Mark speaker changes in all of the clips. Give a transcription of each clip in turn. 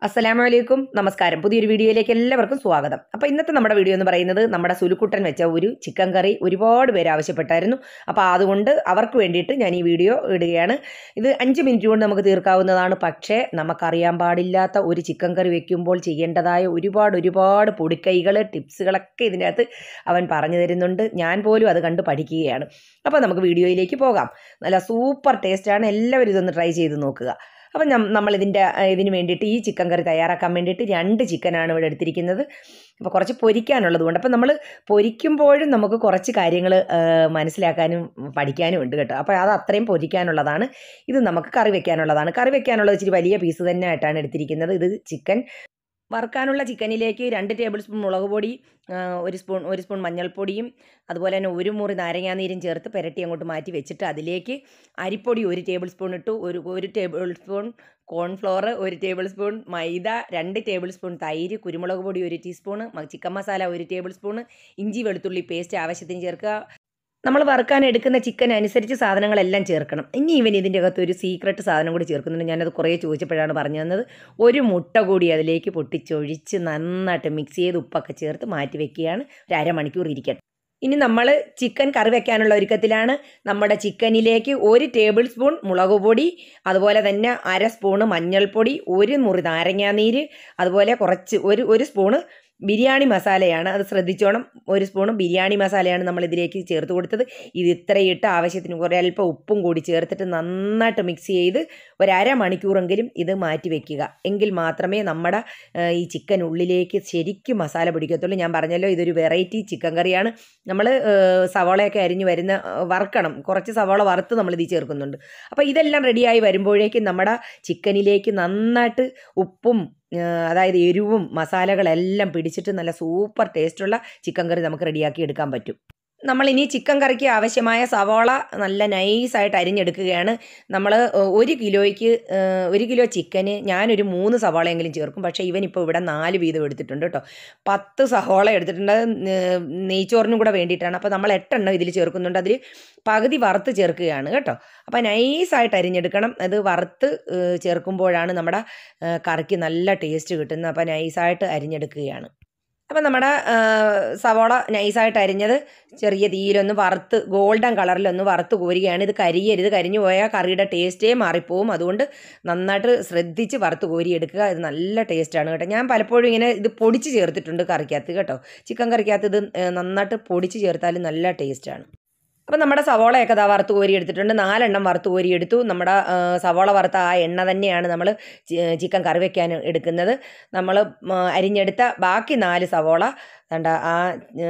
Speaker 1: അസ്സലാമു അലൈക്കും നമസ്കാരം പുതിയൊരു വീഡിയോയിലേക്ക് എല്ലാവർക്കും സ്വാഗതം അപ്പോൾ ഇന്നത്തെ നമ്മുടെ വീഡിയോ എന്ന് പറയുന്നത് നമ്മുടെ സുലുക്കുട്ടൻ വെച്ച ഒരു ചിക്കൻ കറി ഒരുപാട് പേര് ആവശ്യപ്പെട്ടായിരുന്നു അപ്പോൾ അതുകൊണ്ട് അവർക്ക് വേണ്ടിയിട്ട് ഞാൻ ഈ വീഡിയോ ഇടുകയാണ് ഇത് അഞ്ച് മിനിറ്റ് കൊണ്ട് നമുക്ക് തീർക്കാവുന്നതാണ് പക്ഷേ നമുക്കറിയാൻ പാടില്ലാത്ത ഒരു ചിക്കൻ കറി വെക്കുമ്പോൾ ചെയ്യേണ്ടതായ ഒരുപാട് ഒരുപാട് പൊടിക്കൈകൾ ടിപ്സുകളൊക്കെ ഇതിനകത്ത് അവൻ പറഞ്ഞു തരുന്നുണ്ട് ഞാൻ പോലും അത് കണ്ട് പഠിക്കുകയാണ് അപ്പോൾ നമുക്ക് വീഡിയോയിലേക്ക് പോകാം നല്ല സൂപ്പർ ടേസ്റ്റാണ് എല്ലാവരും ഇതൊന്ന് ട്രൈ ചെയ്ത് നോക്കുക അപ്പം നമ്മൾ ഇതിൻ്റെ ഇതിന് വേണ്ടിയിട്ട് ഈ ചിക്കൻ കറി തയ്യാറാക്കാൻ വേണ്ടിയിട്ട് രണ്ട് ചിക്കനാണ് ഇവിടെ എടുത്തിരിക്കുന്നത് അപ്പോൾ കുറച്ച് പൊരിക്കാനുള്ളത് കൊണ്ട് അപ്പം നമ്മൾ പൊരിക്കുമ്പോഴും നമുക്ക് കുറച്ച് കാര്യങ്ങൾ മനസ്സിലാക്കാനും പഠിക്കാനും ഉണ്ട് കേട്ടോ അപ്പോൾ അത് അത്രയും പൊരിക്കാനുള്ളതാണ് ഇത് നമുക്ക് കറി വെക്കാനുള്ളതാണ് കറി വെക്കാനുള്ളത് ഇച്ചിരി വലിയ പീസ് തന്നെ ആയിട്ടാണ് എടുത്തിരിക്കുന്നത് ഇത് ചിക്കൻ വറുക്കാനുള്ള ചിക്കനിലേക്ക് രണ്ട് ടേബിൾ സ്പൂൺ മുളക് പൊടി ആ, ഒരു സ്പൂൺ ഒരു സ്പൂൺ മഞ്ഞൾപ്പൊടിയും അതുപോലെ തന്നെ ഒരു മുറി നാരങ്ങാനീരും ചേർത്ത് പുരട്ടി അങ്ങോട്ട് മാറ്റി വെച്ചിട്ട് അതിലേക്ക് അരിപ്പൊടി ഒരു ടേബിൾ സ്പൂൺ ഇട്ടു ഒരു ഒരു ടേബിൾ സ്പൂൺ കോൺഫ്ലോർ ഒരു ടേബിൾ സ്പൂൺ മൈദ രണ്ട് ടേബിൾ സ്പൂൺ തൈര് കുരുമുളക് പൊടി ഒരു ടീസ്പൂണ് മ- ചിക്കൻ മസാല ഒരു ടേബിൾ സ്പൂണ് ഇഞ്ചി വെളുത്തുള്ളി പേസ്റ്റ് ആവശ്യത്തിന് ചേർക്കുക നമ്മൾ വറുക്കാൻ എടുക്കുന്ന ചിക്കൻ അനുസരിച്ച് സാധനങ്ങളെല്ലാം ചേർക്കണം ഇനി ഇവൻ ഇതിൻ്റെ അകത്ത് ഒരു സീക്രട്ട് സാധനം കൂടി ചേർക്കുന്നുണ്ട് ഞാനത് കുറേ ചോദിച്ചപ്പോഴാണ് പറഞ്ഞു തന്നത് ഒരു മുട്ട കൂടി അതിലേക്ക് പൊട്ടിച്ചൊഴിച്ച് നന്നായിട്ട് മിക്സ് ചെയ്ത് ഉപ്പൊക്കെ ചേർത്ത് മാറ്റി വെക്കുകയാണ് ഒരു അരമണിക്കൂർ ഇരിക്കട്ടെ ഇനി നമ്മൾ ചിക്കൻ കറി വെക്കാനുള്ള ഒരുക്കത്തിലാണ് നമ്മുടെ ചിക്കനിലേക്ക് ഒരു ടേബിൾ സ്പൂൺ മുളക് പൊടി അതുപോലെ തന്നെ അര സ്പൂണ് മഞ്ഞൾപ്പൊടി ഒരു മുറി നാരങ്ങാനീര് അതുപോലെ കുറച്ച് ഒരു ഒരു സ്പൂണ് ബിരിയാണി മസാലയാണ് അത് ശ്രദ്ധിച്ചോണം ഒരു സ്പൂണ് ബിരിയാണി മസാലയാണ് നമ്മൾ ഇതിലേക്ക് ചേർത്ത് കൊടുത്തത് ഇത് ഇത്രയിട്ട് ആവശ്യത്തിന് കുറേ അല്പം ഉപ്പും കൂടി ചേർത്തിട്ട് നന്നായിട്ട് മിക്സ് ചെയ്ത് ഒരു അരമണിക്കൂറെങ്കിലും ഇത് മാറ്റി വെക്കുക എങ്കിൽ മാത്രമേ നമ്മുടെ ആ, ഈ ചിക്കൻ ഉള്ളിലേക്ക് ശരിക്കും മസാല പിടിക്കത്തുള്ളൂ ഞാൻ പറഞ്ഞല്ലോ ഇതൊരു വെറൈറ്റി ചിക്കൻ കറിയാണ് നമ്മൾ സവാളയൊക്കെ അരിഞ്ഞ് വരുന്ന ആ, വറുക്കണം കുറച്ച് സവാള വറുത്ത് നമ്മൾ ഇതിൽ ചേർക്കുന്നുണ്ട് അപ്പോൾ ഇതെല്ലാം റെഡിയായി വരുമ്പോഴേക്കും നമ്മുടെ ചിക്കനിലേക്ക് നന്നായിട്ട് ഉപ്പും ആ, അതായത് എരിവും മസാലകളെല്ലാം പിടിച്ചിട്ട് നല്ല സൂപ്പർ ടേസ്റ്റുള്ള ചിക്കൻ കറി നമുക്ക് റെഡിയാക്കി എടുക്കാൻ പറ്റും നമ്മളിനി ചിക്കൻ കറിക്ക് ആവശ്യമായ സവാള നല്ല നൈസായിട്ട് അരിഞ്ഞെടുക്കുകയാണ് നമ്മൾ ഒരു കിലോയ്ക്ക് ആ, ഒരു കിലോ ചിക്കന് ഞാനൊരു മൂന്ന് സവാളയെങ്കിലും ചേർക്കും പക്ഷേ ഇവനിപ്പോൾ ഇവിടെ നാല് വീതം എടുത്തിട്ടുണ്ട് കേട്ടോ പത്ത് സവാള എടുത്തിട്ടുണ്ട് അത് നെ- നെയ്ച്ചോറിനും കൂടെ വേണ്ടിയിട്ടാണ് അപ്പോൾ നമ്മൾ എട്ടെണ്ണം ഇതിൽ ചേർക്കുന്നുണ്ട് അതിൽ പകുതി വറുത്ത് ചേർക്കുകയാണ് കേട്ടോ അപ്പോൾ നൈസായിട്ട് അരിഞ്ഞെടുക്കണം അത് വറുത്ത് ഏ, ചേർക്കുമ്പോഴാണ് നമ്മുടെ ഏ, കറിക്ക് നല്ല ടേസ്റ്റ് കിട്ടുന്നത് അപ്പോൾ നൈസായിട്ട് അരിഞ്ഞെടുക്കുകയാണ് അപ്പം നമ്മുടെ ആ, സവോള നൈസായിട്ട് അരിഞ്ഞത് ചെറിയ തീയിലൊന്ന് വറുത്ത് ഗോൾഡൻ കളറിലൊന്ന് വറുത്ത് കോരുകയാണ് ഇത് കരിയരുത് കരിഞ്ഞു പോയാൽ കറിയുടെ ടേസ്റ്റേ മാറിപ്പോവും അതുകൊണ്ട് നന്നായിട്ട് ശ്രദ്ധിച്ച് വറുത്ത് കോരിയെടുക്കുക ഇത് നല്ല ടേസ്റ്റാണ് കേട്ടോ ഞാൻ പലപ്പോഴും ഇങ്ങനെ ഇത് പൊടിച്ച് ചേർത്തിട്ടുണ്ട് കറിക്കകത്ത് കേട്ടോ ചിക്കൻ കറിക്കകത്ത് ഇത് ഏ, നന്നായിട്ട് പൊടിച്ച് ചേർത്താലും നല്ല ടേസ്റ്റാണ് അപ്പം നമ്മുടെ സവോളയൊക്കെ ദാ വറുത്ത് കോരി എടുത്തിട്ടുണ്ട് നാലെണ്ണം വറുത്ത് കോരി എടുത്തു നമ്മുടെ ആ, സവോള വറുത്ത ആ എണ്ണ തന്നെയാണ് നമ്മൾ ചിക്കൻ കറി വെക്കാൻ എടുക്കുന്നത് നമ്മൾ അരിഞ്ഞെടുത്ത ബാക്കി നാല് സവോള കണ്ട ആ ഏ,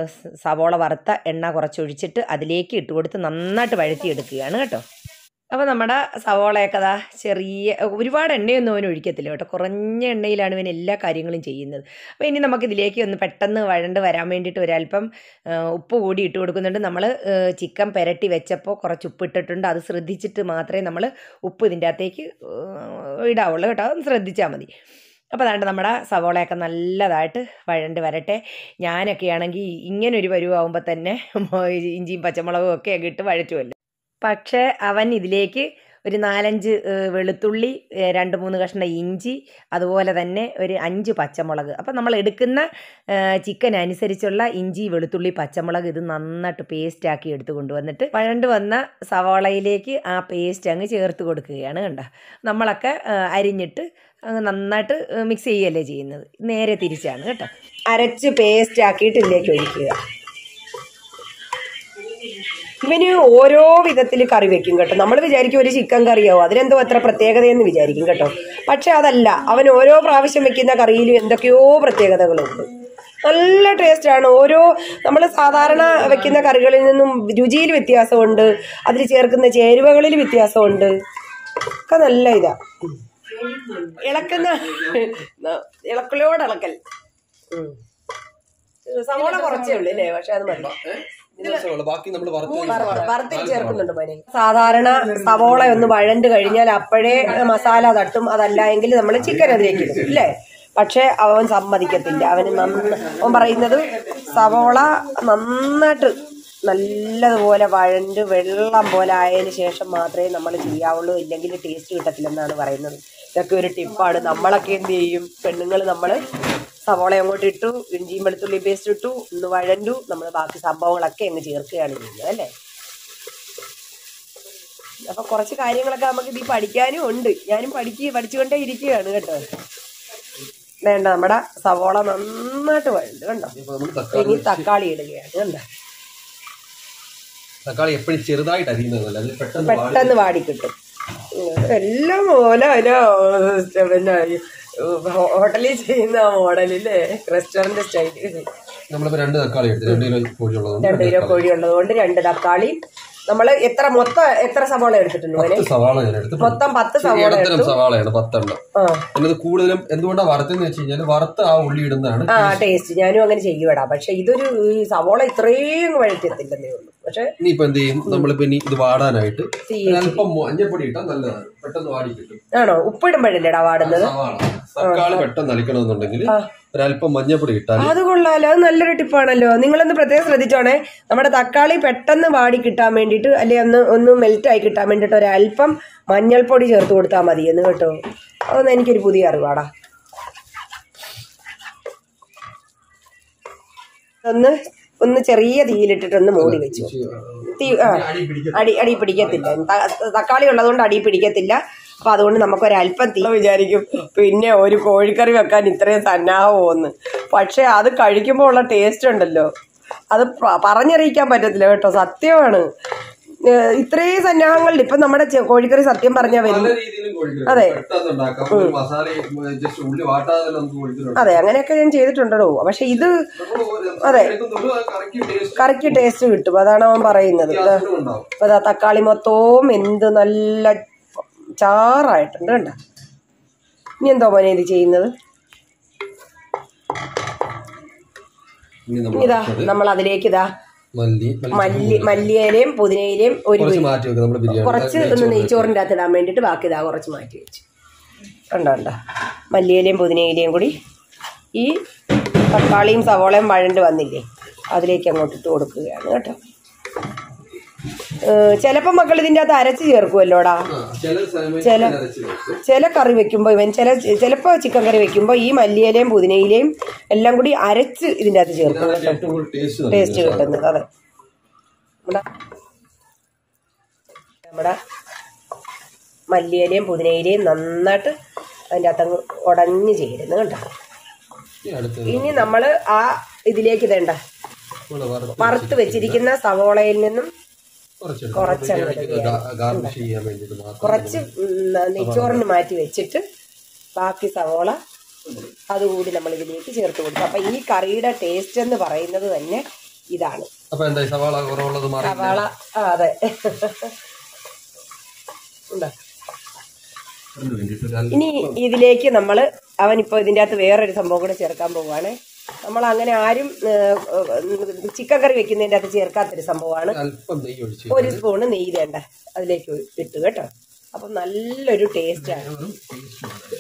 Speaker 1: സവോള വറുത്ത എണ്ണ കുറച്ചൊഴിച്ചിട്ട് അതിലേക്ക് ഇട്ട് കൊടുത്ത് നന്നായിട്ട് വഴറ്റിയെടുക്കുകയാണ് കേട്ടോ അപ്പോൾ നമ്മുടെ സവോളയൊക്കെ ദാ ചെറിയ ഒരുപാട് എണ്ണയൊന്നും അവൻ ഒഴിക്കത്തില്ല കേട്ടോ കുറഞ്ഞ എണ്ണയിലാണ് ഇവൻ എല്ലാ കാര്യങ്ങളും ചെയ്യുന്നത് അപ്പോൾ ഇനി നമുക്കിതിലേക്ക് ഒന്ന് പെട്ടെന്ന് വഴണ്ട് വരാൻ വേണ്ടിയിട്ട് ഒരല്പം ആ, ഉപ്പ് കൂടി ഇട്ട് കൊടുക്കുന്നുണ്ട് നമ്മൾ ചിക്കൻ പെരട്ടി വെച്ചപ്പോൾ കുറച്ച് ഉപ്പ് ഇട്ടിട്ടുണ്ട് അത് ശ്രദ്ധിച്ചിട്ട് മാത്രമേ നമ്മൾ ഉപ്പ് ഇതിൻ്റെ അകത്തേക്ക് ആ, ഇടാവുള്ളൂ കേട്ടോ അതൊന്ന് ശ്രദ്ധിച്ചാൽ മതി അപ്പോൾ അതാണ്ട് നമ്മുടെ സവോളയൊക്കെ നല്ലതായിട്ട് വഴണ്ട് വരട്ടെ ഞാനൊക്കെ ആണെങ്കിൽ ഇങ്ങനെ ഒരു പരുവാകുമ്പോൾ തന്നെ ഇഞ്ചിയും പച്ചമുളകും ഒക്കെ ഇട്ട് വഴറ്റുമല്ലോ പക്ഷേ അവൻ ഇതിലേക്ക് ഒരു നാലഞ്ച് ഏഹ്, വെളുത്തുള്ളി ഏഹ്, രണ്ട് മൂന്ന് കഷ്ണം ഇഞ്ചി അതുപോലെ തന്നെ ഒരു അഞ്ച് പച്ചമുളക് അപ്പം നമ്മൾ എടുക്കുന്ന ഏഹ്, ചിക്കൻ അനുസരിച്ചുള്ള ഇഞ്ചി വെളുത്തുള്ളി പച്ചമുളക് ഇത് നന്നായിട്ട് പേസ്റ്റ് ആക്കി എടുത്ത് കൊണ്ടുവന്നിട്ട് വഴണ്ട് വന്ന സവാളയിലേക്ക് ആ പേസ്റ്റ് അങ്ങ് ചേർത്ത് കൊടുക്കുകയാണ് കണ്ട നമ്മളൊക്കെ ഏഹ്, അരിഞ്ഞിട്ട് അങ്ങ് നന്നായിട്ട് മിക്സ് ചെയ്യുകയല്ലേ ചെയ്യുന്നത് നേരെ തിരിച്ചാണ് കേട്ടോ അരച്ച് പേസ്റ്റ് ആക്കിയിട്ട് ഇതിലേക്ക് ഒഴിക്കുക ഇവന് ഓരോ വിധത്തിൽ കറി വെക്കും കേട്ടോ നമ്മൾ വിചാരിക്കും ഒരു ചിക്കൻ കറിയാവും അതിനെന്തോ അത്ര പ്രത്യേകതയെന്ന് വിചാരിക്കും കേട്ടോ പക്ഷെ അതല്ല അവൻ ഓരോ പ്രാവശ്യം വെക്കുന്ന കറിയിലും എന്തൊക്കെയോ പ്രത്യേകതകളുണ്ട് നല്ല ടേസ്റ്റാണ് ഓരോ നമ്മൾ സാധാരണ വെക്കുന്ന കറികളിൽ നിന്നും രുചിയിൽ വ്യത്യാസമുണ്ട് അതിൽ ചേർക്കുന്ന ചേരുവകളിൽ വ്യത്യാസമുണ്ട് ഒക്കെ നല്ല ഇതാ ഇളക്കുന്ന ഇളക്കലോട് ഇളക്കൽ ഉം. സവോള കുറച്ചേ ഉള്ളൂ അല്ലേ പക്ഷെ അത് മതി
Speaker 2: ബാക്കി നമ്മൾ
Speaker 1: വറുത്തിൽ ചേർക്കുന്നുണ്ട് മോനെ സാധാരണ സവോള ഒന്ന് വഴണ്ട് കഴിഞ്ഞാൽ അപ്പോഴേ മസാല തട്ടും അതല്ല എങ്കിൽ നമ്മൾ ചിക്കൻ അതിലേക്ക് ഇടും അല്ലേ പക്ഷെ അവൻ സമ്മതിക്കത്തില്ല അവന് നന്ന അവൻ പറയുന്നത് സവോള നന്നായിട്ട് നല്ലതുപോലെ വഴണ്ട് വെള്ളം പോലെ ആയതിനു ശേഷം മാത്രമേ നമ്മൾ ചെയ്യാവുള്ളൂ ഇല്ലെങ്കിൽ ടേസ്റ്റ് കിട്ടത്തില്ലെന്നാണ് പറയുന്നത്
Speaker 3: ഇതൊക്കെ ഒരു ടിപ്പാണ് നമ്മളൊക്കെ എന്ത് ചെയ്യും പെണ്ണുങ്ങൾ നമ്മൾ സവോള അങ്ങോട്ട് ഇട്ടു ഇഞ്ചിയും വെളുത്തുള്ളി പേസ്റ്റ് ഇട്ടു ഒന്ന് വഴണ്ടു നമ്മൾ ബാക്കി സംഭവങ്ങളൊക്കെ അങ്ങ് ചേർക്കുകയാണ് ചെയ്യുന്നത് അല്ലേ അപ്പൊ കുറച്ച് കാര്യങ്ങളൊക്കെ നമുക്ക് ഇതിൽ പഠിക്കാനും ഉണ്ട് ഞാനും പഠിക്കുക പഠിച്ചുകൊണ്ടേ ഇരിക്കുകയാണ് കേട്ടോ വേണ്ട നമ്മുടെ സവോള നന്നായിട്ട് വഴണ്ട് കണ്ടോ
Speaker 2: ഇപ്പൊ നമ്മൾ തക്കാളി
Speaker 3: ഇനി തക്കാളി ഇടുകയാണ് കണ്ടോ
Speaker 2: തക്കാളി എപ്പോഴും ചെറുതായിട്ട് അരിയുന്നതല്ല അത് പെട്ടെന്ന് വാടി
Speaker 3: പെട്ടെന്ന് വാടി കിട്ടും ഉം, എല്ലാം പോലെ പിന്നെ ഹോട്ടലിൽ ചെയ്യുന്ന മോഡലില്ലേ റെസ്റ്റോറന്റ് സ്റ്റൈല്
Speaker 2: നമ്മളിപ്പോ രണ്ട് തക്കാളി എടുത്തു രണ്ട് കിലോ കോഴി ഉള്ളതുകൊണ്ട്
Speaker 3: രണ്ട് കിലോ കോഴി ഉള്ളതുകൊണ്ട് രണ്ട് തക്കാളി നമ്മൾ എത്ര മൊത്തം എത്ര സവാള എടുത്തിട്ടുണ്ട് മോനെ
Speaker 2: പത്ത് സവാള ഞാൻ എടുത്തു
Speaker 3: മൊത്തം പത്ത് സവാള
Speaker 2: ഇടത്തരം
Speaker 3: എടുത്തു
Speaker 2: സവാളയാണ് പത്തെണ്ണം
Speaker 3: ആ
Speaker 2: എന്നത് കൂടുതലും എന്തുകൊണ്ടാ വറുത്തെന്ന് വെച്ച് കഴിഞ്ഞാൽ വറുത്ത് ആ ഉള്ളി ഇടുന്നതാണ്
Speaker 3: ആ ടേസ്റ്റ് ഞാനും അങ്ങനെ ചെയ്യുവടാ പക്ഷെ ഇതൊരു ഈ സവോള ഇത്രയും വഴറ്റത്തില്ലെന്നേ ഉള്ളൂ പക്ഷെ
Speaker 2: ഇനിയിപ്പോ എന്ത് ചെയ്യും നമ്മളിപ്പോ ഇനി ഇത് വാടാനായിട്ട്
Speaker 3: തീ
Speaker 2: അല്പം മഞ്ഞപ്പൊടി ഇട്ടാൽ നല്ലതാണ് പെട്ടെന്ന് വാടി കിട്ടും
Speaker 3: ആണോ ഉപ്പിടുമ്പോഴല്ലേടാ വാടുന്നത്
Speaker 2: സവാള തക്കാളി പെട്ടെന്ന് അലിക്കണമെന്നുണ്ടെങ്കിൽ ഒരല്പം മഞ്ഞപ്പൊടി ഇട്ടാൽ
Speaker 3: അത് കൊള്ളാലോ അത് നല്ലൊരു ടിപ്പാണല്ലോ നിങ്ങളൊന്ന് പ്രത്യേകം ശ്രദ്ധിച്ചോണേ നമ്മുടെ തക്കാളി പെട്ടെന്ന് വാടി കിട്ടാൻ വേണ്ടിയിട്ട് അല്ലെ ഒന്ന് ഒന്ന് മെൽറ്റ് ആയി കിട്ടാൻ വേണ്ടിയിട്ട് ഒരല്പം മഞ്ഞൾപ്പൊടി ചേർത്ത് കൊടുത്താൽ മതി എന്ന് കേട്ടോ അതൊന്നും എനിക്കൊരു പുതിയ അറിവാടാ ഒന്ന് ഒന്ന് ചെറിയ തീയിലിട്ടിട്ട് ഒന്ന് മൂടി വെച്ചു തീ ആ
Speaker 2: അടി പിടിക്കും
Speaker 3: അടി അടി പിടിക്കത്തില്ല ത- തക്കാളി ഉള്ളതുകൊണ്ട് അടി പിടിക്കത്തില്ല അപ്പൊ അതുകൊണ്ട് നമുക്കൊരല്പം തീ വിചാരിക്കും പിന്നെ ഒരു കോഴിക്കറി വെക്കാൻ ഇത്രയും സന്നാഹമോന്ന് പക്ഷെ അത് കഴിക്കുമ്പോൾ ഉള്ള ടേസ്റ്റ് ഉണ്ടല്ലോ അത് പ- പറഞ്ഞറിയിക്കാൻ പറ്റത്തില്ല കേട്ടോ സത്യമാണ് ഏഹ് ഇത്രയും സന്നാഹങ്ങളിൽ ഇപ്പൊ നമ്മുടെ ചെ- കോഴിക്കറി സത്യം പറഞ്ഞാൽ വരും
Speaker 2: പല രീതിയിലും കോഴിക്കറി
Speaker 3: അതെ.
Speaker 2: പെട്ടെന്ന് ഉണ്ടാക്കാം ഒരു മസാല ജസ്റ്റ് ഉള്ളി വാട്ടാതെ തന്നെ നമുക്ക് കോഴിക്കറി
Speaker 3: അതെ അങ്ങനെയൊക്കെ ഞാൻ ചെയ്തിട്ടുണ്ടോ പക്ഷെ ഇത്
Speaker 2: അതെ കറക്കി ടേസ്റ്റ്
Speaker 3: കറിക്ക് ടേസ്റ്റ് കിട്ടും അതാണ് അവൻ പറയുന്നത് ഇത്
Speaker 2: ഉണ്ടാവും
Speaker 3: ഇപ്പൊ ദാ തക്കാളി മൊത്തവും എന്ത് നല്ല ചാറായിട്ടുണ്ട് കണ്ട ഇനി എന്തോ മോനെ ഇത് ചെയ്യുന്നത്
Speaker 2: ഇനി
Speaker 3: ഇനി
Speaker 2: നമ്മൾ
Speaker 3: ഇതാ നമ്മൾ അതിലേക്ക് ഇതാ
Speaker 2: മല്ലി
Speaker 3: മല്ലി മല്ലിയിലയും പുതിനയിലയും ഒരു
Speaker 2: കുറച്ച് മാറ്റി വെക്കാം നമ്മുടെ ബിരിയാണി
Speaker 3: കുറച്ച് ഒന്ന് നെയ്ച്ചോറിൻ്റെ അകത്ത് ഇടാൻ വേണ്ടിയിട്ട് ബാക്കി ഇതാ കുറച്ച് മാറ്റി വെച്ചു കണ്ടോ കണ്ടോ മല്ലിയിലയും പുതിനയിലയും കൂടി ഈ തക്കാളിയും സവോളയും വഴണ്ട് വന്നില്ലേ അതിലേക്ക് അങ്ങോട്ട് ഇട്ട് കൊടുക്കുകയാണ് കേട്ടോ ചിലപ്പോൾ മക്കൾ ഇതിൻ്റെ അകത്ത് അരച്ച് ചേർക്കുമല്ലോടാ
Speaker 2: ആ, ചില സമയത്ത്
Speaker 3: ചില
Speaker 2: അരച്ച് വെക്കും.
Speaker 3: ചില കറി വെക്കുമ്പോൾ ഇവൻ ചില ചിലപ്പോൾ ചിക്കൻ കറി വെക്കുമ്പോൾ ഈ മല്ലിയിലയും പുതിനയിലയും എല്ലാം കൂടി അരച്ച് ഇതിൻ്റെ അകത്ത് ചേർക്കും
Speaker 2: ഇതാണ് ഏറ്റവും കൂടുതൽ ടേസ്റ്റ് നൽകുന്നത്.
Speaker 3: ടേസ്റ്റ് കിട്ടുന്നത് അതെ നമ്മുടെ നമ്മുടെ മല്ലിയിലയും പുതിനയിലയും നന്നായിട്ട് അതിൻ്റെ അകത്തങ്ങ് ഉടഞ്ഞ് ചേരുന്നു കണ്ടോ
Speaker 2: ഇനി അടുത്തത്
Speaker 3: ഇനി നമ്മൾ ആ ഇതിലേക്ക് ഇതേണ്ട
Speaker 2: നമ്മള് വറുത്ത്
Speaker 3: വറുത്ത് വെച്ചിരിക്കുന്ന സവോളയിൽ നിന്നും
Speaker 2: കുറച്ചെടുക്കും.
Speaker 3: കുറച്ചങ്ങ്
Speaker 2: ബിരിയാണിക്ക് ഗാ- ഗാർണിഷ് ചെയ്യാൻ വേണ്ടിയിട്ട് മാത്രം
Speaker 3: കുറച്ച് ഉം, നെയ്ച്ചോറിന് മാറ്റി വെച്ചിട്ട് ബാക്കി സവോള അതുകൂടി നമ്മൾ ഇതിലേക്ക് ചേർത്ത് കൊടുക്കും അപ്പം ഈ കറിയുടെ ടേസ്റ്റ് എന്ന് പറയുന്നത് തന്നെ ഇതാണ്
Speaker 2: അപ്പൊ എന്താ ഈ സവാള കുറവുള്ളത് മാറി
Speaker 3: സവാള ആ അതെ ഉണ്ടോ
Speaker 2: അതിന് വേണ്ടിയിട്ട് ഒരു അല്പം
Speaker 3: ഇനി ഇതിലേക്ക് നമ്മൾ അവനിപ്പോൾ ഇതിൻ്റെ അകത്ത് വേറൊരു സംഭവം കൂടെ ചേർക്കാൻ പോവുകയാണ് നമ്മൾ അങ്ങനെ ആരും ചിക്കൻ കറി വെക്കുന്നതിൻ്റെ അകത്ത് ചേർക്കാത്തൊരു സംഭവമാണ്
Speaker 2: അല്പം നെയ്യ് ഒഴിച്ച്
Speaker 3: ഒരു സ്പൂണ് നെയ്യ് വേണ്ട അതിലേക്ക് ഇട്ട് കേട്ടോ അപ്പം നല്ലൊരു ടേസ്റ്റാണ്
Speaker 2: ഒരു taste ഉണ്ട്.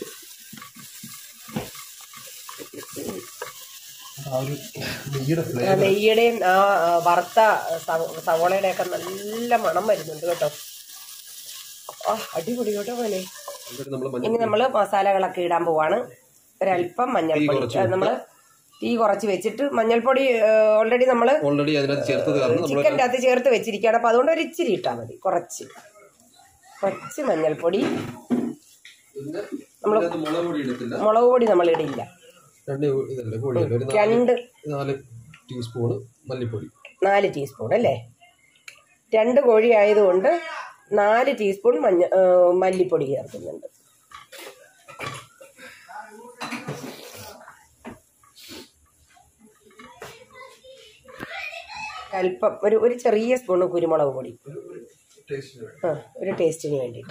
Speaker 2: ആ ഒരു നെയ്യുടെ
Speaker 3: ആ
Speaker 2: ഫ്ലേവർ
Speaker 3: നെയ്യുടെയും ആ ആ, വറുത്ത സവ- സവോളയുടെ ഒക്കെ നല്ല മണം വരുന്നുണ്ട് കേട്ടോ ആ അടിപൊളി കേട്ടോ മോനെ
Speaker 2: നമ്മൾ മഞ്ഞൾ
Speaker 3: ഇനി നമ്മൾ മസാലകളൊക്കെ ഇടാൻ പോവാണ് ഒരല്പം മഞ്ഞൾപ്പൊടി നമ്മൾ തീ കുറച്ച് വെച്ചിട്ട് മഞ്ഞൾപ്പൊടി ഓൾറെഡി നമ്മൾ
Speaker 2: ഓൾറെഡി അതിനകത്ത് ചേർത്തത് കാരണം നമ്മൾ
Speaker 3: ചിക്കൻ്റെ അകത്ത് ചേർത്ത് വെച്ചിരിക്കുകയാണ് അപ്പോൾ അതുകൊണ്ട് ഒരു ഇച്ചിരി ഇട്ടാൽ മതി കുറച്ച് കുറച്ച് മഞ്ഞൾപ്പൊടി
Speaker 2: പിന്നെ ഇതിനകത്ത് മുളക് പൊടി ഇടത്തില്ല
Speaker 3: മുളക് പൊടി നമ്മൾ ഇടില്ല
Speaker 2: രണ്ട് ഇതല്ല കോഴിയല്ല ഒരു നാല്
Speaker 3: രണ്ട്
Speaker 2: നാല് ടീസ്പൂണ് മല്ലിപ്പൊടി
Speaker 3: നാല് ടീസ്പൂൺ അല്ലേ രണ്ട് കോഴി ആയതുകൊണ്ട് നാല് ടീസ്പൂൺ മഞ്ഞ ആ, മല്ലിപ്പൊടി ചേർക്കുന്നുണ്ട് അല്പം ഒരു ഒരു ചെറിയ സ്പൂണ് കുരുമുളക് പൊടി
Speaker 2: ടേസ്റ്റ്
Speaker 3: ആ ഒരു ടേസ്റ്റിന് വേണ്ടിയിട്ട്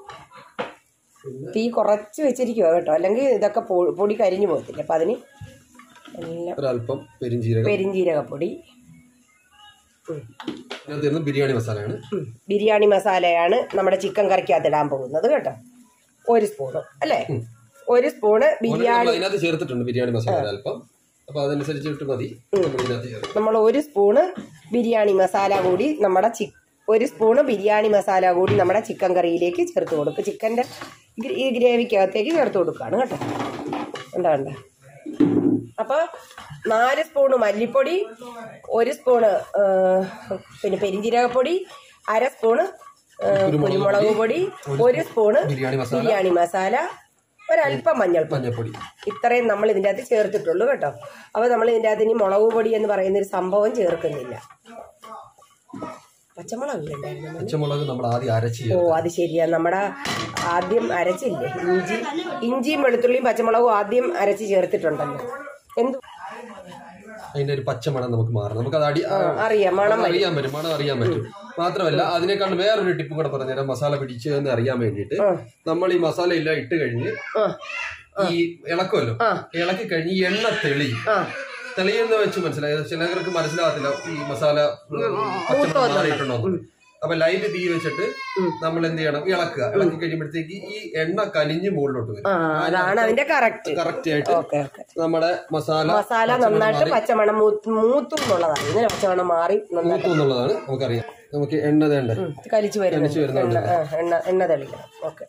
Speaker 3: തീ കുറച്ച് വെച്ചിരിക്കുക കേട്ടോ അല്ലെങ്കിൽ ഇതൊക്കെ പൊ- പൊടി കരിഞ്ഞു പോകത്തില്ല അപ്പം അതിന് എല്ലാം
Speaker 2: ഒരല്പം പെരിഞ്ചീരകം
Speaker 3: പെരിഞ്ജീരകപ്പൊടി ഉം.
Speaker 2: ഇതിനകത്ത് ഇരുന്ന് ബിരിയാണി മസാലയാണ്
Speaker 3: ഉം. ബിരിയാണി മസാലയാണ് നമ്മുടെ ചിക്കൻ കറിക്കകത്ത് ഇടാൻ പോകുന്നത് കേട്ടോ ഒരു സ്പൂണ് അല്ലേ ഒരു സ്പൂണ്
Speaker 2: ഓൾറെഡി
Speaker 3: ബിരിയാണി
Speaker 2: നമ്മൾ അതിനകത്ത് ചേർത്തിട്ടുണ്ട് ബിരിയാണി മസാല ഒരല്പം അപ്പൊ അതനുസരിച്ചിട്ട് മതി നമ്മൾ ഇതിനകത്ത് ചേർക്കും
Speaker 3: നമ്മൾ ഒരു സ്പൂണ് ബിരിയാണി മസാല കൂടി നമ്മുടെ ചി ഒരു സ്പൂണ് ബിരിയാണി മസാല കൂടി നമ്മുടെ ചിക്കൻ കറിയിലേക്ക് ചേർത്ത് കൊടുക്കും ചിക്കൻ്റെ ഈ ഗ്രേവിക്കകത്തേക്ക് ചേർത്ത് കൊടുക്കുകയാണ് കേട്ടോ കണ്ടോ കണ്ടോ അപ്പോൾ നാല് സ്പൂണ് മല്ലിപ്പൊടി ഒരു സ്പൂണ് ആ, പിന്നെ പെരിഞ്ജീരകപ്പൊടി അര സ്പൂണ് ആ, കുരുമുളക് പൊടി ഒരു സ്പൂണ്
Speaker 2: ബിരിയാണി മസാല
Speaker 3: ബിരിയാണി മസാല ഒരല്പം മഞ്ഞൾപ്പൊടി
Speaker 2: മഞ്ഞപ്പൊടി
Speaker 3: ഇത്രയും നമ്മൾ ഇതിൻ്റെ അകത്ത് ചേർത്തിട്ടുള്ളൂ കേട്ടോ അപ്പോൾ നമ്മൾ ഇതിൻ്റെ അകത്ത് ഇനി മുളക് പൊടി എന്ന് പറയുന്ന ഒരു സംഭവം ചേർക്കുന്നില്ല പച്ചമുളക് ഉണ്ടായിരുന്നു
Speaker 2: പച്ചമുളക് നമ്മൾ ആദ്യം അരച്ച്
Speaker 3: ഓ അത് ശരിയാ നമ്മുടെ ആദ്യം അരച്ചില്ലേ ഇഞ്ചി ഇഞ്ചിയും വെളുത്തുള്ളിയും പച്ചമുളകും ആദ്യം അരച്ച് ചേർത്തിട്ടുണ്ടല്ലോ എന്ത്
Speaker 2: അതിന്റെ ഒരു പച്ചമണം നമുക്ക് മാറണം നമുക്ക് അത് അടി
Speaker 3: അറിയാം മണം
Speaker 2: അത് അറിയാൻ പറ്റും മണം അറിയാൻ പറ്റും മാത്രമല്ല അതിനേക്കാൾ വേറൊരു ടിപ്പ് കൂടെ പറഞ്ഞുതരാം മസാല പിടിച്ചു എന്ന് അറിയാൻ വേണ്ടിയിട്ട് നമ്മൾ ഈ മസാല എല്ലാം ഇട്ട് കഴിഞ്ഞ്
Speaker 3: ആ
Speaker 2: ഈ ഇളക്കുമല്ലോ ഇളക്കി കഴിഞ്ഞ് ഈ എണ്ണ തെളി
Speaker 3: ആ
Speaker 2: തെളിയെന്ന് വെച്ച് മനസ്സിലായത് ചിലർക്ക് മനസ്സിലാകത്തില്ല ഈ മസാല പച്ചമണം മാറിയിട്ടുണ്ടോ അപ്പൊ ലൈറ്റ് തീ വെച്ചിട്ട് നമ്മൾ എന്ത് ചെയ്യണം ഇളക്കുക ഇളക്കി കഴിയുമ്പോഴത്തേക്ക് ഈ എണ്ണ കലിഞ്ഞ് മുകളിലോട്ട് വരും
Speaker 3: ആ അതാണ് അതിന്റെ കറക്റ്റ്
Speaker 2: കറക്റ്റ് ആയിട്ട്
Speaker 3: ഓക്കെ ഓക്കെ
Speaker 2: നമ്മുടെ മസാല
Speaker 3: മസാല നന്നായിട്ട് പച്ചമണം മൂത്ത് മൂത്തും എന്നുള്ളതാണ് ഇതിന് പച്ചമണം മാറി നന്നായിട്ട്
Speaker 2: മൂത്തു എന്നുള്ളതാണ് നമുക്കറിയാം നമുക്ക് എണ്ണ വേണ്ട
Speaker 3: കലിച്ചു
Speaker 2: കലിച്ച്
Speaker 3: വരുന്നുണ്ട്
Speaker 2: വരുന്നുണ്ട്.
Speaker 3: എണ്ണ ആ, എണ്ണ എണ്ണ തെളിക്കണം ഓക്കെ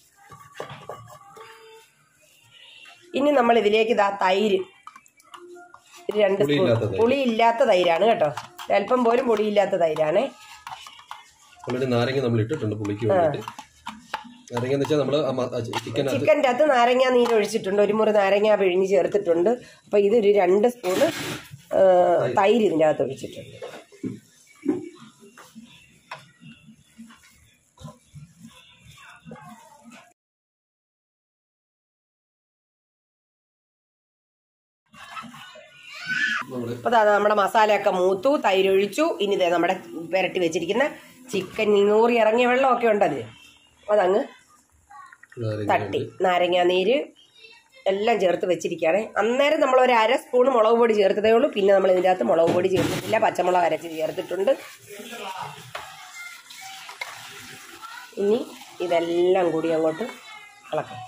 Speaker 3: ഇനി നമ്മൾ ഇതിലേക്ക് ഇതാ തൈര് ഒരു രണ്ട് സ്പൂൺ
Speaker 2: പുളിയില്ലാത്ത തൈര്.
Speaker 3: പുളിയില്ലാത്ത തൈരാണ് കേട്ടോ അല്പം പോലും പുളിയില്ലാത്ത തൈരാണ്
Speaker 2: ഓൾറെഡി നാരങ്ങ നമ്മൾ ഇട്ടിട്ടുണ്ട് പുളിക്ക് വേണ്ടിയിട്ട് നാരങ്ങ എന്ന് വെച്ചാൽ നമ്മൾ ചിക്കനകത്ത്
Speaker 3: ചിക്കൻ്റെ അകത്ത് നാരങ്ങ നീര് ഒഴിച്ചിട്ടുണ്ട് ഒരു മുറി നാരങ്ങ പിഴിഞ്ഞ് ചേർത്തിട്ടുണ്ട് അപ്പോൾ ഇതൊരു രണ്ട് സ്പൂണ് ആ, തൈര് ഇതിൻ്റെ അകത്ത് ഒഴിച്ചിട്ടുണ്ട്
Speaker 2: നമ്മൾ
Speaker 3: അപ്പോൾ ദാ നമ്മുടെ മസാലയൊക്കെ മൂത്തു തൈര് ഒഴിച്ചു ഇനി ദേ നമ്മുടെ പുരട്ടി വെച്ചിരിക്കുന്ന ചിക്കൻ നൂറി ഇറങ്ങിയ വെള്ളമൊക്കെ ഉണ്ടത് അതങ്ങ് തട്ടി നാരങ്ങ നീര് എല്ലാം ചേർത്ത് വെച്ചിരിക്കുകയാണ് അന്നേരം നമ്മൾ ഒരു അര സ്പൂൺ മുളക് പൊടി ചേർത്തതേ ഉള്ളൂ പിന്നെ നമ്മൾ ഇതിൻ്റെ അകത്ത് മുളക് പൊടി ചേർത്തിട്ടില്ല പച്ചമുളക് അരച്ച് ചേർത്തിട്ടുണ്ട് ഇനി ഇതെല്ലാം കൂടി അങ്ങോട്ട് ഇളക്കാം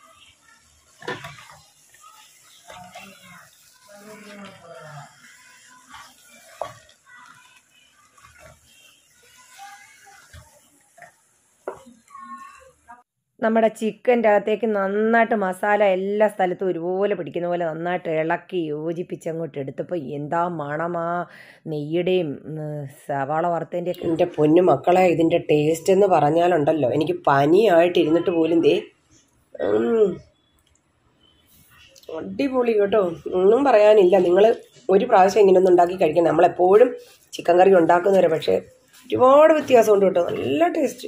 Speaker 3: നമ്മുടെ ചിക്കൻ്റെ അകത്തേക്ക് നന്നായിട്ട് മസാല എല്ലാ സ്ഥലത്തും ഒരുപോലെ പിടിക്കുന്ന പോലെ നന്നായിട്ട് ഇളക്കി യോജിപ്പിച്ച് അങ്ങോട്ട് എടുത്തപ്പോൾ എന്താ മണമാ നെയ്യുടെയും ഉം, സവാള വറുത്തതിൻ്റെ എൻ്റെ പൊന്നു മക്കളെ ഇതിൻ്റെ ടേസ്റ്റ് എന്ന് പറഞ്ഞാലുണ്ടല്ലോ എനിക്ക് പനിയായിട്ട് ഇരുന്നിട്ട് പോലും ദേ ഉം, അടിപൊളി കേട്ടോ ഒന്നും പറയാനില്ല നിങ്ങൾ ഒരു പ്രാവശ്യം ഇങ്ങനെ ഒന്ന് ഉണ്ടാക്കി കഴിക്കണം നമ്മളെപ്പോഴും ചിക്കൻ കറി ഉണ്ടാക്കുന്നവരെ പക്ഷേ ഒരുപാട് വ്യത്യാസമുണ്ട് കേട്ടോ നല്ല ടേസ്റ്റ്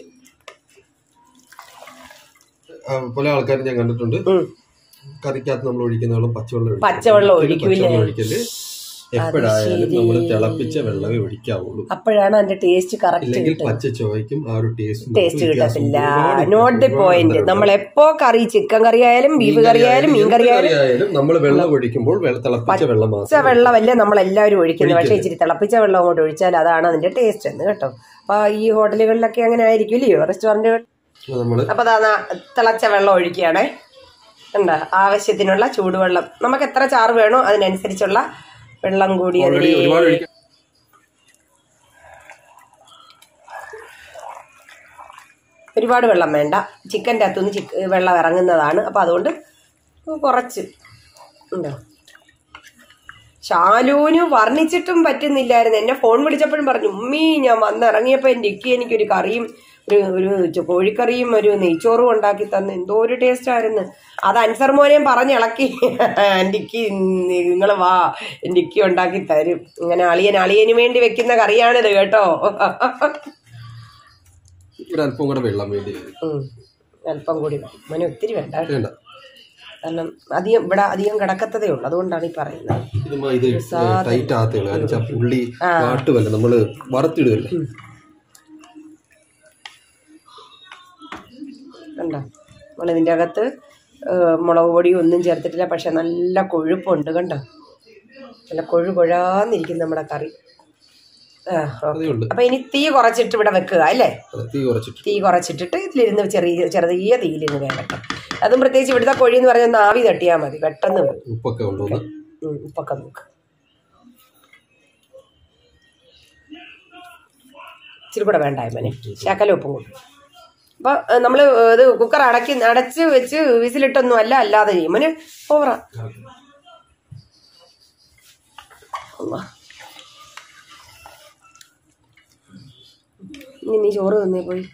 Speaker 2: പല ആൾക്കാരും ഞാൻ കണ്ടിട്ടുണ്ട്
Speaker 3: ഉം.
Speaker 2: കറിക്കകത്ത് നമ്മൾ ഒഴിക്കുന്ന വെള്ളം പച്ചവെള്ളം ഒഴിക്കും.
Speaker 3: പച്ചവെള്ളം
Speaker 2: ഒരിക്കലും
Speaker 3: ഒഴിക്കൂലേ?
Speaker 2: പച്ചവെള്ളം ഒഴിക്കല് എപ്പോഴായാലും നമ്മൾ തിളപ്പിച്ച വെള്ളമേ ഒഴിക്കാവുള്ളൂ
Speaker 3: അപ്പോഴാണ് അതിന്റെ ടേസ്റ്റ് കറക്റ്റ്
Speaker 2: ഇല്ലെങ്കിൽ പച്ച ചുവയ്ക്കും ആ ഒരു ടേസ്റ്റ്
Speaker 3: ടേസ്റ്റ് കിട്ടത്തില്ല നോട്ട് ദി പോയിന്റ് നമ്മൾ എപ്പോ കറി ചിക്കൻ കറി ആയാലും ബീഫ് കറി ആയാലും മീൻ കറി ആയാലും
Speaker 2: ആയാലും നമ്മൾ വെള്ളം ഒഴിക്കുമ്പോൾ വെള്ള- തിളപ്പിച്ച വെള്ളം
Speaker 3: പച്ച
Speaker 2: മാത്രം
Speaker 3: വെള്ളമല്ലേ നമ്മൾ എല്ലാവരും ഒഴിക്കുന്നത് പക്ഷേ ഇച്ചിരി തിളപ്പിച്ച വെള്ളം അങ്ങോട്ട് ഒഴിച്ചാൽ അതാണ് അതിന്റെ ടേസ്റ്റ് എന്ന് കേട്ടോ അപ്പൊ ഈ ഹോട്ടലുകളിലൊക്കെ അങ്ങനെ ആയിരിക്കും ഇല്ലയോ റെസ്റ്റോറന്റുകൾ
Speaker 2: നമ്മൾ
Speaker 3: അപ്പൊ അതാ ന- തിളച്ച വെള്ളം ഒഴിക്കുകയാണേ എന്താ ആവശ്യത്തിനുള്ള ചൂടുവെള്ളം നമുക്ക് എത്ര ചാറ് വേണോ അതിനനുസരിച്ചുള്ള വെള്ളം കൂടി
Speaker 2: ഓൾറെഡി
Speaker 3: അതിൽ
Speaker 2: ഒരുപാട് ഒഴിക്കാൻ
Speaker 3: ഒരുപാട് വെള്ളം വേണ്ട ചിക്കൻ്റെ അകത്തുനിന്ന് ചിക്ക് വെള്ളം ഇറങ്ങുന്നതാണ് അപ്പം അതുകൊണ്ട് കുറച്ച് ഉണ്ടോ ഷാലൂന് വർണ്ണിച്ചിട്ടും പറ്റുന്നില്ലായിരുന്നു എന്നെ ഫോൺ വിളിച്ചപ്പോഴും പറഞ്ഞു ഉമ്മി ഞാൻ വന്നിറങ്ങിയപ്പോൾ എൻ്റെ ഇക്കി എനിക്കൊരു കറിയും ഒരു ഒരു ചു- കോഴിക്കറിയും ഒരു നെയ്ച്ചോറും ഉണ്ടാക്കി തന്നു എന്തോ ഒരു ടേസ്റ്റ് ആയിരുന്നു അത് അൻസർ മോനെയും പറഞ്ഞിളക്കി എൻ്റെ ഇക്കി നിങ്ങൾ വാ എൻ്റെ ഇക്കി ഉണ്ടാക്കി തരും ഇങ്ങനെ അളിയൻ അളിയന് വേണ്ടി വെക്കുന്ന കറിയാണിത് കേട്ടോ
Speaker 2: ഒരല്പം കൂടെ വെള്ളം വേണ്ടി വരും
Speaker 3: ഉം. അല്പം കൂടി വേണം മോനെ ഒത്തിരി വേണ്ട കേട്ടോ.
Speaker 2: വേണ്ട
Speaker 3: കാരണം അധികം ഇവിടെ അധികം കിടക്കത്തതേ ഉള്ളൂ അതുകൊണ്ടാണ് ഈ പറയുന്നത്
Speaker 2: ഇതുമാ ഇത് ടൈറ്റ് ആകത്തുള്ളൂ കാരണം വെച്ചാൽ പുള്ളി വാട്ടുമല്ല നമ്മള് വറുത്തിടുകയല്ലേ
Speaker 3: കണ്ടോ നമ്മളിതിൻ്റെ അകത്ത് ഏഹ്, മുളക് പൊടിയും ഒന്നും ചേർത്തിട്ടില്ല പക്ഷെ നല്ല കൊഴുപ്പുണ്ട് കണ്ടോ നല്ല കൊഴു കൊഴാന്നിരിക്കും നമ്മുടെ കറി ആ
Speaker 2: അതേ ഉള്ളു
Speaker 3: അപ്പം ഇനി തീ കുറച്ചിട്ട് ഇവിടെ വെക്കുക അല്ലേ
Speaker 2: അതെ, തീ കുറച്ചിട്ട്
Speaker 3: തീ കുറച്ചിട്ടിട്ട് ഇതിലിരുന്ന് ചെറിയ ചെറിയ തീയിലിരുന്ന് വേകട്ടെ അതും പ്രത്യേകിച്ച് ഇവിടുത്തെ കോഴി എന്ന് പറഞ്ഞാൽ ഒന്ന് ആവി തട്ടിയാൽ മതി പെട്ടെന്ന് വേവും.
Speaker 2: ഉപ്പൊക്കെ ഉണ്ടോന്ന്
Speaker 3: ഉം, ഉപ്പൊക്കെ നോക്ക് ഇച്ചിരി കൂടെ വേണ്ടായ മോനെ ശകല ഉപ്പും കൂടി അപ്പൊ നമ്മൾ ഇത് കുക്കർ അടക്കി അടച്ച് വെച്ച് വിസിലിട്ടൊന്നും അല്ല അല്ലാതെ ചെയ്യും മോനെ ഓവറാ അള്ളാ. ഇനി നീ ചോറ് തന്നേ പോയി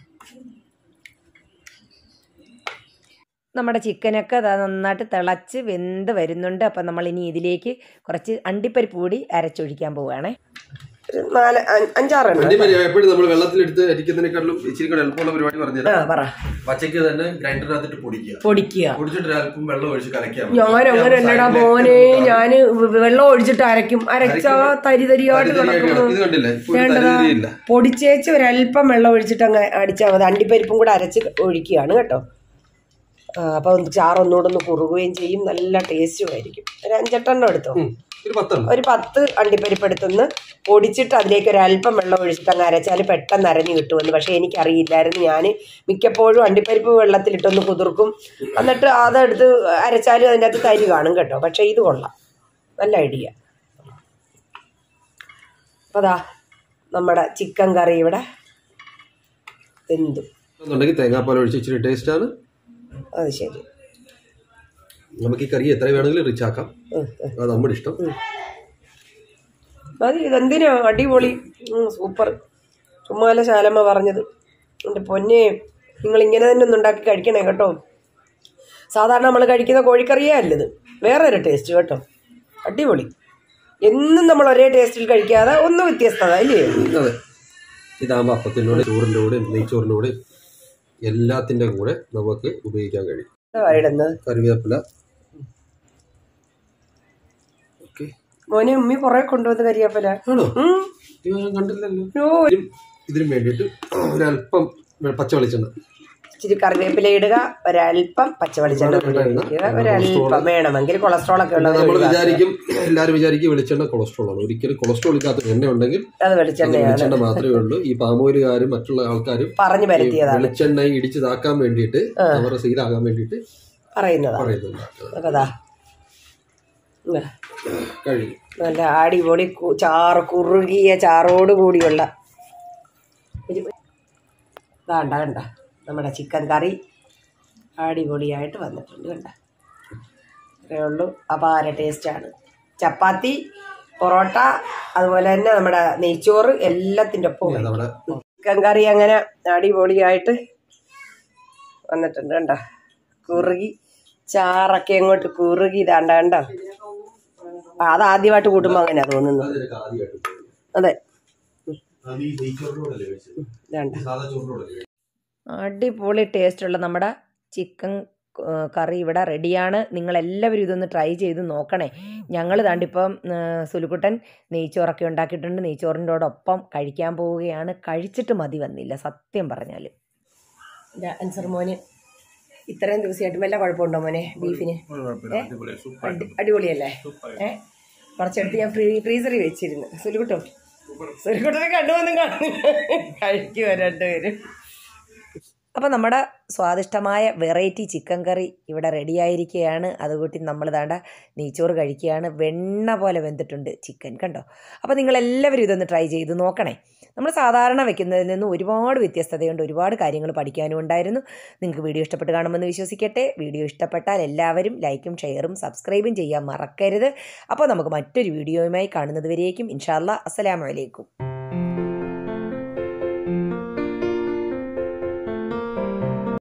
Speaker 1: നമ്മുടെ ചിക്കനൊക്കെ ദാ നന്നായിട്ട് തിളച്ച് വെന്ത് വരുന്നുണ്ട് അപ്പം നമ്മൾ ഇനി ഇതിലേക്ക് കുറച്ച് അണ്ടിപ്പരിപ്പ് കൂടി അരച്ചൊഴിക്കാൻ പോവുകയാണേ
Speaker 3: ഒരു നാല് അ- അഞ്ചാറെണ്ണം
Speaker 2: അടിപൊളി എപ്പോഴും നമ്മൾ വെള്ളത്തിലെടുത്ത് അരിക്കുന്നതിനെക്കാളും ഇച്ചിരി കൂടെ എളുപ്പമുള്ള പരിപാടി
Speaker 3: ആ
Speaker 2: പറഞ്ഞുതരാം
Speaker 3: പറ
Speaker 2: പച്ചയ്ക്ക് തന്നെ ഗ്രൈൻഡറിനകത്തിട്ട് പൊടിക്കുക
Speaker 3: പൊടിക്കുക
Speaker 2: പൊടിച്ചിട്ട് ഒരു അല്പം വെള്ളം ഒഴിച്ച് കലക്കിയാൽ
Speaker 3: ഞാൻ അങ്ങനെ അല്ലടാ മോനെ ഞാന് വെള്ളം ഒഴിച്ചിട്ട് അരയ്ക്കും അരച്ചാ തരി തരിയായിട്ട് കിടക്കുന്നു
Speaker 2: ഇത് കണ്ടില്ലേ ഇപ്പൊ ഒരു
Speaker 3: വേണ്ടതാ
Speaker 2: തരിതരിയില്ല
Speaker 3: പൊടിച്ചേച്ച് ഒരല്പം വെള്ളം ഒഴിച്ചിട്ട് അങ്ങ് അടിച്ചാൽ മതി അണ്ടിപ്പരിപ്പും കൂടെ അരച്ച് ഒഴിക്കുകയാണ് കേട്ടോ ആ, അപ്പൊ ഒന്ന് ചാറ് ഒന്നുകൂടെ ഒന്ന് കുറുകുകയും ചെയ്യും നല്ല ടേസ്റ്റും ആയിരിക്കും ഒരു അഞ്ചെട്ടെണ്ണം എടുത്തോ
Speaker 2: ഉം. ഒരു പത്തെണ്ണം
Speaker 3: ഒരു പത്ത് അണ്ടിപ്പരിപ്പ് എടുത്തുനിന്ന് പൊടിച്ചിട്ട് അതിലേക്ക് ഒരു അല്പം വെള്ളം ഒഴിച്ചിട്ട് അങ്ങ് അരച്ചാൽ പെട്ടെന്ന് അരഞ്ഞു കിട്ടുമെന്ന് പക്ഷേ എനിക്കറിയില്ലായിരുന്നു ഞാൻ മിക്കപ്പോഴും അണ്ടിപ്പരിപ്പ് വെള്ളത്തിലിട്ടൊന്ന് കുതിർക്കും എന്നിട്ട് അതെടുത്ത് അരച്ചാലും അതിൻ്റെ അകത്ത് തരി കാണും കേട്ടോ പക്ഷേ ഇത് കൊള്ളാം നല്ല ഐഡിയ അപ്പോൾ അതാ നമ്മുടെ ചിക്കൻ കറി ഇവിടെ എന്തു
Speaker 2: എന്നുണ്ടെങ്കിൽ തേങ്ങാപ്പാൽ ഒഴിച്ച് ഇച്ചിരി ടേസ്റ്റ് ആണ്
Speaker 3: അത് ശരി
Speaker 2: നമുക്ക് ഈ കറി എത്ര വേണമെങ്കിലും റിച്ച് ആക്കാം
Speaker 3: ഉം, ഉം.
Speaker 2: അത് നമ്മുടെ ഇഷ്ടം
Speaker 3: മതി ഇതെന്തിനാ അടിപൊളി ഉം, സൂപ്പർ ചുമ്മാല ശാലമ്മ പറഞ്ഞത് എൻ്റെ പൊന്നെ നിങ്ങൾ ഇങ്ങനെ തന്നെ ഒന്ന് ഉണ്ടാക്കി കഴിക്കണേ കേട്ടോ സാധാരണ നമ്മൾ കഴിക്കുന്ന കോഴിക്കറിയേ അല്ലത് വേറെ ഒരു ടേസ്റ്റ് കേട്ടോ അടിപൊളി എന്നും നമ്മൾ ഒരേ ടേസ്റ്റിൽ കഴിക്കാതെ ഒന്ന് വ്യത്യസ്തത അല്ലേ
Speaker 2: അതെ ഇതാകുമ്പോൾ അപ്പത്തിൻ്റെ കൂടെ ചോറിൻ്റെ കൂടെയും നെയ്ച്ചോറിൻ്റെ കൂടെയും എല്ലാത്തിൻ്റെ കൂടെ നമുക്ക് ഉപയോഗിക്കാൻ കഴിയും
Speaker 3: എന്താ ഇടുന്നത്
Speaker 2: കറിവേപ്പില ഓക്കെ
Speaker 3: മോനെ ഉമ്മി കുറെ കൊണ്ടുവന്ന് കരിയാപ്പല
Speaker 2: ആണോ
Speaker 3: ഉം.
Speaker 2: ഇത് ഞാൻ കണ്ടില്ലല്ലോ
Speaker 3: ഓ,
Speaker 2: ഇതിനും ഇതിനും വേണ്ടിയിട്ട് ഒരല്പം പച്ച വെളിച്ചെണ്ണ
Speaker 3: ഇച്ചിരി കറിവേപ്പില ഇടുക ഒരല്പം പച്ചവെളിച്ചെണ്ണ കൂടി ഒഴിക്കുക ഒരല്പം വേണമെങ്കിൽ കൊളസ്ട്രോൾ ഒക്കെ ഉള്ളത്
Speaker 2: നമ്മൾ വിചാരിക്കും എല്ലാവരും വിചാരിക്കും വെളിച്ചെണ്ണ കൊളസ്ട്രോൾ ആണ് ഒരിക്കലും കൊളസ്ട്രോൾ ഇല്ലാത്ത എണ്ണ ഉണ്ടെങ്കിൽ
Speaker 3: അത്
Speaker 2: അത്
Speaker 3: വെളിച്ചെണ്ണയാണ്
Speaker 2: വെളിച്ചെണ്ണ മാത്രമേ ഉള്ളൂ ഈ പാമോയിലുകാരും മറ്റുള്ള ആൾക്കാരും
Speaker 3: പറഞ്ഞു
Speaker 2: ഈ
Speaker 3: പരത്തിയതാണ്
Speaker 2: വെളിച്ചെണ്ണ ഇടിച്ചതാക്കാൻ വേണ്ടിയിട്ട് അവരുടെ സീലാകാൻ വേണ്ടിയിട്ട്
Speaker 3: പറയുന്നതാണ്
Speaker 2: പറയുന്നുണ്ട്
Speaker 3: അപ്പൊ ദാ. ഇങ്ങ്
Speaker 2: കഴിയും
Speaker 3: നല്ല അടിപൊളി കു- ചാറ് കുറുകിയ ചാറോട് കൂടിയുള്ള ഒരു വേണ്ട കണ്ട നമ്മുടെ ചിക്കൻ കറി അടിപൊളിയായിട്ട് വന്നിട്ടുണ്ട് കണ്ട ഇത്രയേ ഉള്ളൂ അപാര ടേസ്റ്റാണ് ചപ്പാത്തി പൊറോട്ട അതുപോലെ തന്നെ നമ്മുടെ നെയ്ച്ചോറ് എല്ലാത്തിൻ്റെ ഒപ്പം കഴിക്കും.
Speaker 2: നമ്മുടെ
Speaker 3: ചിക്കൻ കറി അങ്ങനെ അടിപൊളിയായിട്ട് വന്നിട്ടുണ്ട് കണ്ടോ കുറുകി ചാറൊക്കെ അങ്ങോട്ട് കുറുകി ഇതാണ്ട കണ്ടോ ആ, അത് ആദ്യമായിട്ട് കൂട്ടുമ്പോൾ അങ്ങനെയാ തോന്നുന്നത്
Speaker 2: അതിനൊക്കെ ആദ്യമായിട്ട് ഉപയോഗിക്കും.
Speaker 3: അതെ
Speaker 2: അത് ഈ നെയ്ച്ചോറിനോടല്ലേ കഴിച്ചത്?
Speaker 3: ഇതാണ്ട
Speaker 2: സാധാ ചോറിനോടല്ലേ കഴിച്ചത്?
Speaker 1: അടിപൊളി ടേസ്റ്റുള്ള നമ്മുടെ ചിക്കൻ ഏഹ്, കറി ഇവിടെ റെഡിയാണ് നിങ്ങളെല്ലാവരും ഇതൊന്ന് ട്രൈ ചെയ്ത് നോക്കണേ ഞങ്ങൾ ദാണ്ടിപ്പം ഏഹ്, സുലുക്കുട്ടൻ നെയ്ച്ചോറൊക്കെ ഉണ്ടാക്കിയിട്ടുണ്ട് നെയ്ച്ചോറിൻ്റെ ഒപ്പം കഴിക്കാൻ പോവുകയാണ് കഴിച്ചിട്ട് മതി വന്നില്ല സത്യം പറഞ്ഞാൽ
Speaker 3: എൻ്റെ അൻസർ മോന് ഇത്രയും ദിവസമായിട്ട് വല്ല കുഴപ്പമുണ്ടോ മോനെ ബീഫിന് ഏ? അടി- അടിപൊളിയല്ലേ ഏ കുറച്ചെടുത്ത് ഞാൻ ഫ്രീ ഫ്രീസറിൽ വെച്ചിരുന്നു സുലുക്കുട്ടോ സുലുക്കുട്ടനെ കണ്ടുവന്നും കാണുന്നില്ല കഴിക്കും രണ്ടുപേരും
Speaker 1: അപ്പോൾ നമ്മുടെ സ്വാദിഷ്ടമായ വെറൈറ്റി ചിക്കൻ കറി ഇവിടെ റെഡിയായിരിക്കുകയാണ് അതുകൂട്ടി നമ്മൾ ദാണ്ട നെയ്ച്ചോറ് കഴിക്കുകയാണ് വെണ്ണ പോലെ വെന്തിട്ടുണ്ട് ചിക്കൻ കണ്ടോ അപ്പോൾ നിങ്ങളെല്ലാവരും ഇതൊന്ന് ട്രൈ ചെയ്ത് നോക്കണേ നമ്മൾ സാധാരണ വെക്കുന്നതിൽ നിന്ന് ഒരുപാട് വ്യത്യസ്തതയുണ്ട് ഒരുപാട് കാര്യങ്ങൾ പഠിക്കാനും ഉണ്ടായിരുന്നു നിങ്ങൾക്ക് വീഡിയോ ഇഷ്ടപ്പെട്ട് കാണുമെന്ന് വിശ്വസിക്കട്ടെ വീഡിയോ ഇഷ്ടപ്പെട്ടാൽ എല്ലാവരും ലൈക്കും ഷെയറും സബ്സ്ക്രൈബും ചെയ്യാൻ മറക്കരുത് അപ്പോൾ നമുക്ക് മറ്റൊരു വീഡിയോയുമായി കാണുന്നത് വരേക്കും ഇൻഷാല്ല അസ്സലാമലൈക്കും